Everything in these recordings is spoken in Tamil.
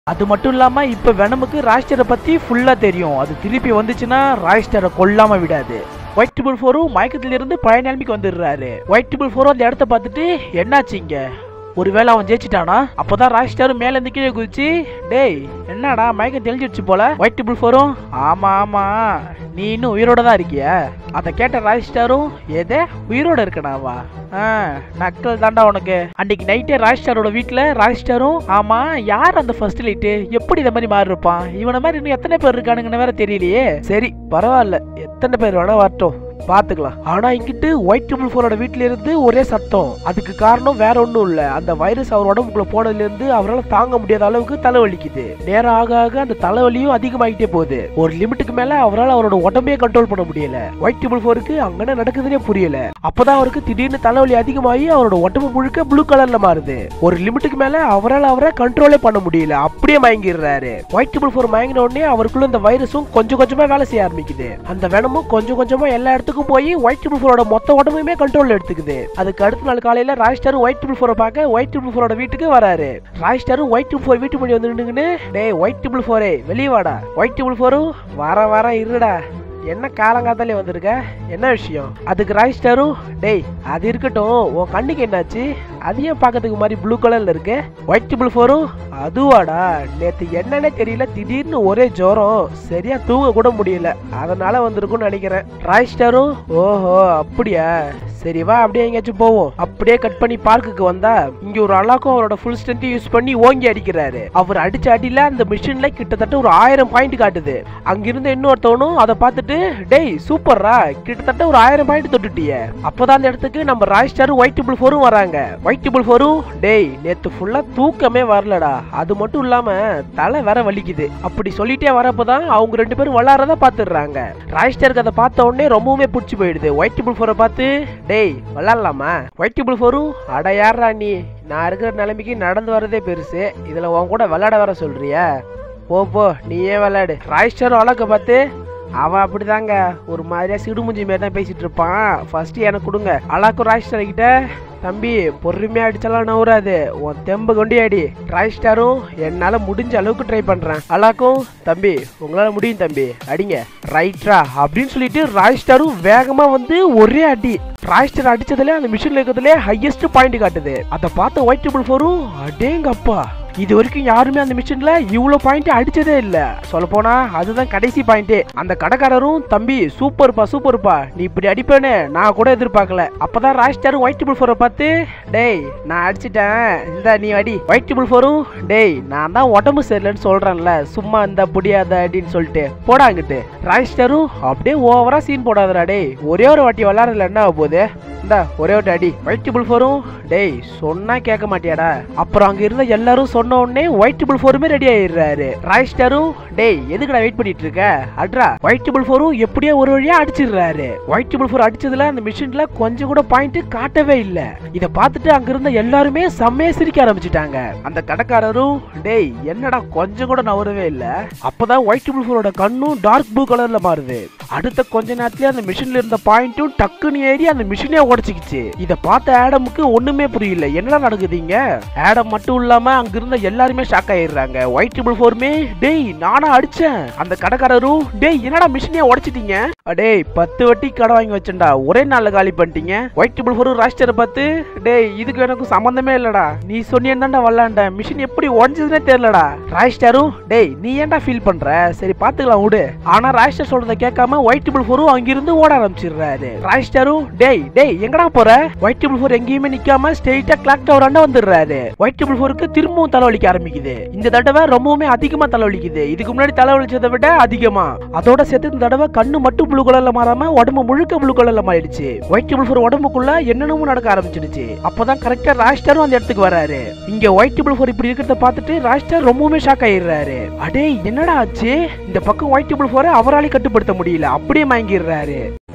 அது மட்டும் இல்லாம இப்ப வெனமுக்கு ராய்ஸ்டரை பத்தி ஃபுல்லா தெரியும் அது திருப்பி வந்துச்சுன்னா ராய்ஸ்டரை கொல்லாம விடாது ஒயிட் ட்ரிபிள் ஃபோரும் மயக்கத்துல இருந்து பழைய நிலைமைக்கு வந்துடுறாரு ஒயிட் ட்ரிபிள் ஃபோரும் அந்த இடத்த பார்த்துட்டு என்னாச்சு இங்க ஒருவேளை அவன் ஜெயிச்சிட்டானா அப்பதான் ராய்ஸ்டாரும் மேல இருந்து கீழே குதிச்சு டேய் என்னடா மயக்கம் தெளிஞ்சிடுச்சு போல ஒயிட் ட்ரிபிள் ஃபோரும் ஆமா ஆமா நீ இன்னும் உயிரோட தான் இருக்கியா அதை கேட்ட ராய்ஸ்டாரும் எதே உயிரோட இருக்கனாவா ஆ நக்கல் தாண்டா உனக்கு அன்னைக்கு நைட்டே ராய்ஸ்டாரோட வீட்ல ராய்ஸ்டாரும் ஆமா யார் அந்த ஃபர்ஸ்ட் லைட்டு எப்படி இந்த மாதிரி மாறி இருப்பான் இவனை மாதிரி இன்னும் எத்தனை பேர் இருக்கானுங்கன்னு வேற தெரியலையே சரி பரவாயில்ல எத்தனை பேர் வேணா வரட்டும் பாத்துக்கலாம் ஆனா இங்கிட்டு ஒயிட் ட்ரிபிள் ஃபோரோட வீட்ல இருந்து ஒரே சத்தம் அதுக்கு காரணம் வேற ஒண்ணும் இல்ல அந்த வைரஸ் அவர் உடம்புக்குள்ள போனதுல இருந்து அவரால் தாங்க முடியாத அளவுக்கு தலைவலிக்குது நேரம் ஆக ஆக அந்த தலைவலியும் அதிகமாகிட்டே போகுது ஒரு லிமிட்டுக்கு மேல அவரால் அவரோட உடம்பையே கண்ட்ரோல் பண்ண முடியல ஒயிட் ட்ரிபிள் ஃபோருக்கு அங்க என்ன நடக்குதுன்னே புரியல அப்பதான் அவருக்கு திடீர்னு தலைவலி அதிகமாகி அவரோட உடம்பு முழுக்க ப்ளூ கலர்ல மாறுது ஒரு லிமிட்டுக்கு மேல அவரால் அவரை கண்ட்ரோலே பண்ண முடியல அப்படியே மயங்கிடுறாரு ஒயிட் ட்ரிபிள் ஃபோர் மயங்கின உடனே அவருக்குள்ள இந்த வைரஸும் கொஞ்சம் கொஞ்சமா வேலை செய்ய ஆரம்பிக்குது அந்த வெனமும் கொஞ்சம் கொஞ்சமா எல்லா இடத்துக்கும் போய் ஒயிட் ட்ரிபிள் ஃபோரோட மொத்த உடம்புமே கண்ட்ரோல் எடுத்துக்குது அதுக்கு அடுத்த நாள் காலையில ராய்ஸ்டார் ஒயிட் ட்ரிபிள் ஃபோரை பார்க்க ஒயிட் ட்ரிபிள் ஃபோரோட வீட்டுக்கு வராரு ராய்ஸ்டாரும் ஒயிட் ட்ரிபிள் ஃபோர் வீட்டு முன்னாடி வந்து நின்னுங்கன்னு டேய் ஒயிட் ட்ரிபிள் ஃபோரே வெளியே வாடா ஒயிட் ட்ரிபிள் ஃபோரும் வர வர இருடா என்ன காலங்காத்தாலே வந்திருக்க என்ன விஷயம் அதுக்கு ராய்ஸ்டாரும் டேய் அது இருக்கட்டும் உன் கண்ணுக்கு என்னாச்சு அது ஏன் பார்க்கறதுக்கு மாதிரி ப்ளூ கலர்ல இருக்கு ஒயிட் ட்ரிபிள் ஃபோரும் அதுவாடா நேத்து என்னன்னே தெரியல திடீர்னு ஒரே ஜுரம் சரியா தூங்க கூட முடியல அதனால வந்திருக்கும்னு நினைக்கிறேன் ராய்ஸ்டாரும் ஓஹோ அப்படியா சரி வா அப்படியே எங்கேயாச்சும் போவோம் அப்படியே கட் பண்ணி பார்க்குக்கு வந்தா இங்க ஒரு அலாக்கும் அவரோட ஃபுல் ஸ்ட்ரென்த் யூஸ் பண்ணி ஓங்கி அடிக்கிறாரு அவர் அடிச்ச அடியில அந்த மிஷின்ல கிட்டத்தட்ட ஒரு ஆயிரம் பாயிண்ட் காட்டுது அங்கிருந்த இன்னொருத்தவனும் அதை பார்த்துட்டு டேய் சூப்பர்ரா கிட்டத்தட்ட ஒரு ஆயிரம் பாயிண்ட் தொட்டுட்டிய அப்பதான் அந்த இடத்துக்கு நம்ம ராய் ஸ்டாரும் ஒயிட் டிபிள் ஃபோரும் வராங்க ஒயிட் டிபிள் ஃபோரும் டேய் நேத்து ஃபுல்லா தூக்கமே வரலடா அது மட்டும் இல்லாம தலை வேற வலிக்குது அப்படி சொல்லிட்டே வரப்பதான் அவங்க ரெண்டு பேரும் விளாட்றத பாத்துடுறாங்க ராய் ஸ்டாருக்கு அதை பார்த்த உடனே ரொம்பவுமே பிடிச்சி போயிடுது ஒயிட் டிபிள் ஃபோரை பார்த்து டேய் விளாட்லாமா ஒயிட் டிபிள் ஃபோரும் அட யாரா நீ நான் இருக்கிற நிலைமைக்கு நடந்து வரதே பெருசு இதுல உன் கூட விளையாட வர சொல்றியா போ போ நீ ஏன் விளையாடு ராய்ஸ்டர் வழக்க பார்த்து அவன் அப்படிதாங்க ஒரு மாதிரியா சிடுமுஞ்சி மாரி தான் பேசிட்டு இருப்பான் ஃபர்ஸ்ட் எனக்கு கொடுங்க அலாக்கும் ராய்ஸ்டர் கிட்ட தம்பி பொறுமையா அடிச்சாலும் நவுறாது உன் தெம்பு கொண்டு அடி ராய்ஸ்டாரும் என்னால முடிஞ்ச அளவுக்கு ட்ரை பண்றேன் அலாக்கும் தம்பி உங்களால முடியும் தம்பி அடிங்க ரைட்ரா அப்படின்னு சொல்லிட்டு ராய்ஸ்டாரும் வேகமா வந்து ஒரே அடி ராய்ஸ்டர் அடிச்சதுல அந்த மிஷின்ல இருக்கிறதுல ஹையஸ்ட் பாயிண்ட் காட்டுது அதை பார்த்த ஒயிட் ட்ரிபிள் ஃபோரும் அடேங்கப்பா இது வரைக்கும் யாருமே அந்த மிஷின்ல இவ்வளவு பாயிண்ட் அடிச்சதே இல்ல சொல்ல போனா அதுதான் கடைசி பாயிண்டே அந்த கடைக்காரரும் தம்பி சூப்பர்ப்பா சூப்பர்ப்பா நீ இப்படி அடிப்பேன்னு நான் கூட எதிர்பார்க்கல அப்பதான் ராய்ஸ்டாரும் ஒயிட் டிபிள் ஃபோரை பார்த்து டேய் நான் அடிச்சிட்டேன் இந்த நீ அடி ஒயிட் டிபிள் ஃபோரும் டேய் நான் தான் உடம்பு சரியில்லைன்னு சொல்றேன்ல சும்மா இந்த புடியாத அடின்னு சொல்லிட்டு போடா அங்கிட்டு ராய்ஸ்டாரும் அப்படியே ஓவரா சீன் போடாதடா டேய் ஒரே ஒரு வாட்டி விளாடுறதுல என்ன ஆக போகுது இந்த ஒரே ஒரு அடி ஒயிட் டிபிள் ஃபோரும் டேய் சொன்னா கேட்க மாட்டியாடா அப்புறம் அங்க இருந்த எல்லாரும் சொன்ன உடனே ஒயிட் டிபிள் ஃபோருமே ரெடி ஆயிடுறாரு ராய்ஸ்டாரும் டேய் எதுக்குடா வெயிட் பண்ணிட்டு இருக்க அட்ரா ஒயிட் டிபிள் ஃபோரும் எப்படியோ ஒரு வழியா அடிச்சிடுறாரு ஒயிட் டிபிள் ஃபோர் அடிச்சதுல அந்த மிஷின்ல கொஞ்சம் கூட பாயிண்ட் காட்டவே இல்ல இத பார்த்துட்டு அங்க இருந்த எல்லாருமே செம்மையா சிரிக்க ஆரம்பிச்சிட்டாங்க அந்த கடைக்காரரும் டேய் என்னடா கொஞ்சம் கூட நவரவே இல்ல அப்பதான் ஒயிட் டிபிள் ஃபோரோட கண்ணும் டார்க் ப்ளூ கலர்ல மாறுது அடுத்த கொஞ்ச நேரத்துல அந்த மிஷின்ல இருந்த பாயிண்ட்டும் டக்குன்னு ஏறி அந்த மிஷினே உடச்சிக்கிச்சு இத பார்த்த ஆடமுக்கு ஒண்ணுமே புரியல என்னடா நடக்குதுங்க ஆடம் மட்டும் இல்லாம அங்க இருந்த எல்லாருமே ஷாக் ஆயிடுறாங்க ஒயிட் ட்ரிபிள் ஃபோருமே டேய் நானா அடிச்சேன் அந்த கடைக்காரரும் டேய் என்னடா மிஷினே உடைச்சிட்டீங்க டேய் பத்து வட்டி கடை வாங்கி வச்சேன்டா ஒரே நாள்ல காலி பண்ணிட்டீங்க ஒயிட் ட்ரிபிள் ஃபோர் ராஸ்டரை பார்த்து டேய் இதுக்கு எனக்கும் சம்பந்தமே இல்லடா நீ சொன்னியன் தான்டா வரலான்ட மிஷின் எப்படி உடஞ்சதுன்னே தெரியலடா ராய்ஸ்டாரும் டேய் நீ ஏன்டா ஃபீல் பண்ற சரி பாத்துக்கலாம் விடு ஆனா ராய்ஸ்டார் சொல்றத கேட்காம ஒயிட் டிபிள் ஃபோரும் அங்கிருந்து ஓட ஆரம்பிச்சிடுறாரு ராய்ஸ்டாரும் டேய் டேய் எங்கடா போற ஒயிட் டிபிள் ஃபோர் எங்கேயுமே நிக்காம ஸ்ட்ரெயிட்டா கிளாக் டவர் ஆண்ட வந்துடுறாரு ஒயிட் டிபிள் ஃபோருக்கு திரும்பவும் தலைவலிக்க ஆரம்பிக்குது இந்த தடவை ரொம்பவுமே அதிகமா தலைவலிக்குது இதுக்கு முன்னாடி தலைவலிச்சதை விட அதிகமா அதோட சேர்த்து இந்த தடவை கண்ணு மட்டும் ப்ளூ கலர்ல மாறாம உடம்பு முழுக்க ப்ளூ கலர்ல மாறிடுச்சு ஒயிட் டிபிள் ஃபோர் உடம்புக்குள்ள என்னென்னமோ நடக்க ஆரம்பிச்சிடுச்சு அப்பதான் கரெக்டா ராய்ஸ்டாரும் அந்த இடத்துக்கு வராரு இங்க ஒயிட் டிபிள் ஃபோர் இப்படி இருக்கிறத பார்த்துட்டு ராய்ஸ்டார் ரொம்பவுமே ஷாக் ஆயிடுறாரு அடே என்னடா ஆச்சு இந்த பக்கம் ஒயிட் டிபிள் ஃபோரை அவராலே கட்டுப்படுத்த முடியல அப்படியே மயங்கிடுறாரு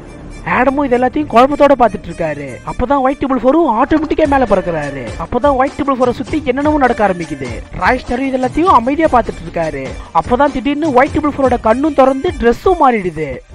ஆடமும் இது எல்லாத்தையும் குழப்பத்தோட பார்த்துட்டு இருக்காரு அப்பதான் ஒயிட் டிபிள் ஃபோரும் ஆட்டோமேட்டிக்கா மேல பறக்குறாரு அப்பதான் ஒயிட் டிபிள் ஃபோரை சுத்தி என்னென்னமோ நடக்க ஆரம்பிக்குது ராய்ஸ்டர் இது எல்லாத்தையும் அமைதியா பார்த்துட்டு இருக்காரு அப்பதான் திடீர்னு ஒயிட் டிபிள் ஃபோரோட கண்ணும் திறந்து ட்ரெஸ்ஸும் மாறிடுது